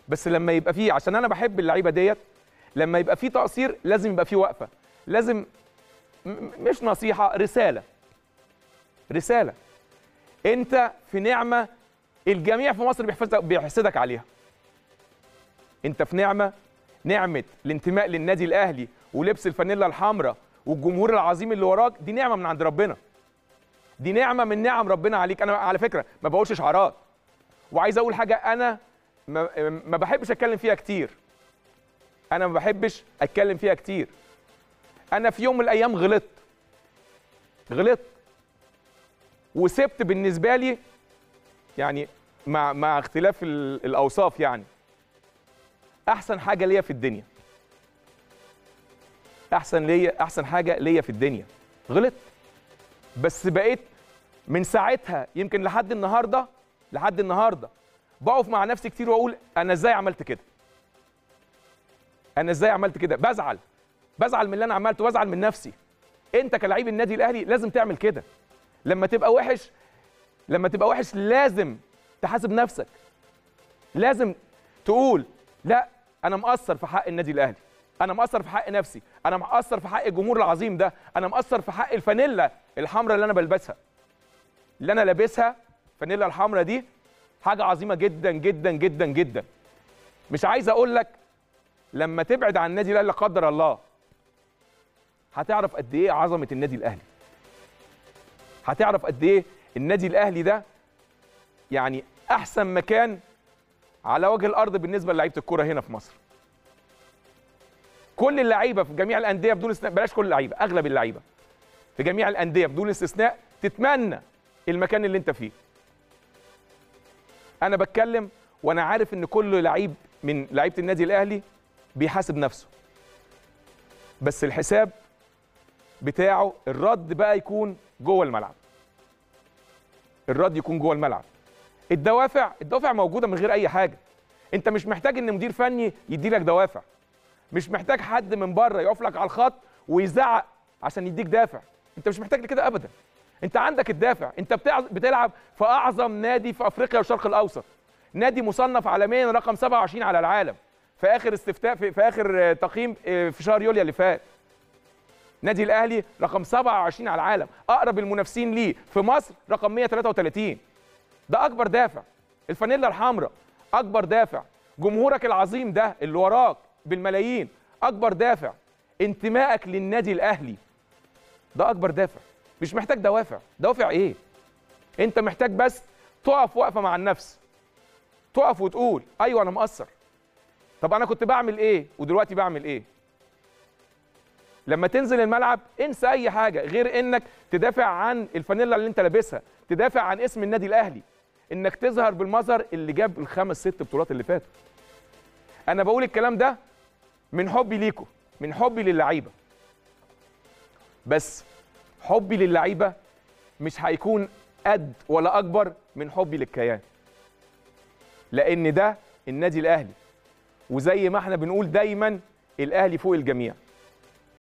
بس لما يبقى فيه عشان انا بحب اللعيبه ديت لما يبقى فيه تقصير لازم يبقى فيه وقفه لازم م- م- مش نصيحه رساله رساله انت في نعمه الجميع في مصر بيحفظك بيحسدك عليها انت في نعمه نعمه الانتماء للنادي الاهلي ولبس الفانيلا الحمراء والجمهور العظيم اللي وراك دي نعمه من عند ربنا دي نعمه من نعم ربنا عليك انا على فكره ما بقولش شعارات وعايز اقول حاجه انا ما, ما بحبش اتكلم فيها كتير انا ما بحبش اتكلم فيها كتير انا في يوم من الايام غلطت غلطت وسبت بالنسبه لي يعني مع مع اختلاف ال- الاوصاف يعني احسن حاجه ليا في الدنيا احسن ليا احسن حاجه ليا في الدنيا غلطت بس بقيت من ساعتها يمكن لحد النهارده لحد النهارده بقف مع نفسي كتير واقول انا ازاي عملت كده انا ازاي عملت كده بزعل بزعل من اللي انا عملته بزعل من نفسي انت كلاعب النادي الاهلي لازم تعمل كده لما تبقى وحش لما تبقى وحش لازم تحاسب نفسك لازم تقول لا انا مقصر في حق النادي الاهلي انا مقصر في حق نفسي انا مقصر في حق الجمهور العظيم ده انا مقصر في حق الفانيلا الحمراء اللي انا بلبسها اللي انا لابسها الفانيلا الحمراء دي حاجه عظيمه جدا جدا جدا جدا مش عايز اقول لك لما تبعد عن النادي الاهلي لا قدر الله هتعرف قد ايه عظمه النادي الاهلي هتعرف قد ايه النادي الاهلي ده يعني احسن مكان على وجه الارض بالنسبه للعيبه الكوره هنا في مصر كل اللعيبه في جميع الانديه بدون استثناء بلاش كل اللعيبه اغلب اللعيبه في جميع الانديه بدون استثناء تتمنى المكان اللي انت فيه انا بتكلم وانا عارف ان كل لعيب من لعيبه النادي الاهلي بيحاسب نفسه بس الحساب بتاعه الرد بقى يكون جوه الملعب الرد يكون جوه الملعب الدوافع الدوافع موجوده من غير اي حاجه انت مش محتاج ان مدير فني يدي لك دوافع مش محتاج حد من بره يقف لك على الخط ويزعق عشان يديك دافع انت مش محتاج لكده ابدا انت عندك الدافع انت بتع- بتلعب في اعظم نادي في افريقيا والشرق الاوسط نادي مصنف عالميا رقم 27 على العالم في اخر استفتاء في, في اخر آه، تقييم آه، في شهر يوليو اللي فات نادي الاهلي رقم 27 على العالم اقرب المنافسين ليه في مصر رقم 133 ده اكبر دافع الفانيلا الحمراء اكبر دافع جمهورك العظيم ده اللي وراك بالملايين اكبر دافع انتمائك للنادي الاهلي ده اكبر دافع مش محتاج دوافع دوافع ايه انت محتاج بس تقف وقفه مع النفس تقف وتقول ايوه انا مقصر طب انا كنت بعمل ايه ودلوقتي بعمل ايه لما تنزل الملعب انسى اي حاجه غير انك تدافع عن الفانيلا اللي انت لابسها تدافع عن اسم النادي الاهلي انك تظهر بالمظهر اللي جاب الخمس ست بطولات اللي فاتوا انا بقول الكلام ده من حبي ليكم من حبي للعيبه بس حبي للعيبه مش هيكون قد ولا اكبر من حبي للكيان لان ده النادي الاهلي وزي ما احنا بنقول دايما الاهلي فوق الجميع